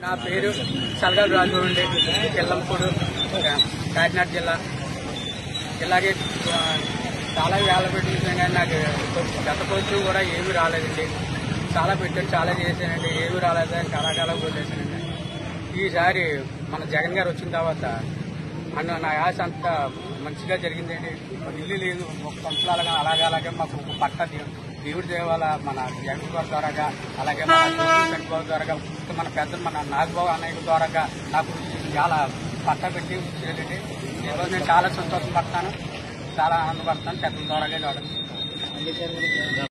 నా పేరు సల్గాల్ రాజు అండి కిల్లంపూడు కాకినాడ జిల్లా ఇలాగే ఆ, చాలా వేల పెట్టించాను కానీ నాకు గత కొంచెం కూడా ఏమీ రాలేదండి చాలా పెట్టాను చాలా చేశానండి ఏమీ రాలేదు అని చాలా కాలం వదిలేసానండి ఈసారి మన జగన్ గారు వచ్చిన తర్వాత అన్న నా ఆశ అంతా మంచిగా జరిగిందండి ఒక ఇల్లు లేదు ఒక పంపులు అలాగా అలాగే అలాగే మాకు ఒక పట్ట దేవు- దేవుడి దేవాల మన జగన్ గారి ద్వారాగా అలాగే మన చంద్రబాబు ద్వారాగా ఇంకా మన పెద్దలు మన నాగబాబు అన్నయ్య ద్వారాగా నాకు చాలా పట్ట పెట్టి ఇచ్చేదండి ఈరోజు నేను చాలా సంతోషపడతాను చాలా ఆనందపడతాను పెద్దల ద్వారాగా కావడం